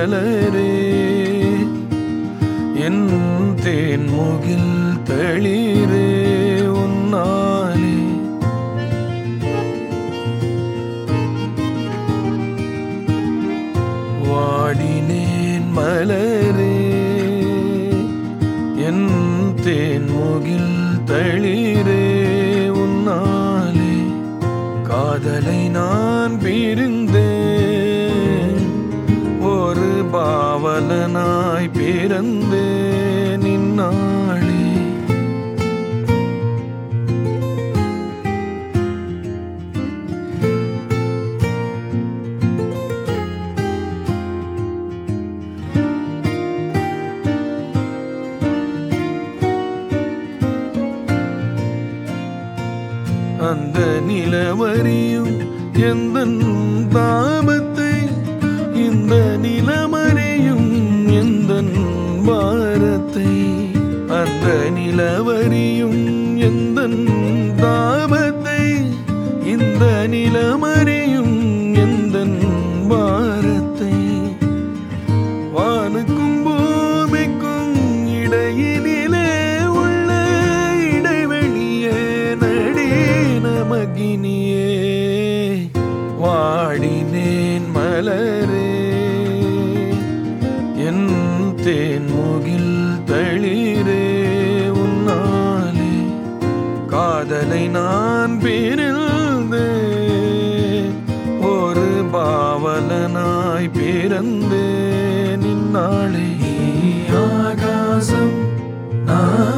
மலரே என் தேன் முகில் தளிரே உன்னாலே வாடினேன் மலரே என் தேன் முகில் தளிரே உன்னாலே காதலை நான் பிரிந்தேன் ஒரு பாவலனாய் பிறந்தேன் இந்நாளே அந்த நிலவரியும் எந்த தாபத்தை இந்த நிலமறியும் எந்த பாரத்தை அந்த நிலவரியும் எந்த தாபத்தை இந்த நிலமறியும் எந்த பாரத்தை வானுக்கும் பூமிக்கும் இடையினிலே உள்ள இடைவெளியே நடி நமகினியே வாடினேன் மலரே என் தேன் முகில் தளிரே உன்னாலே காதலை நான் பிரிந்து ஒரு பாவலனாய் பிறந்தேன் இந்நாளே ஆகாசம் நான்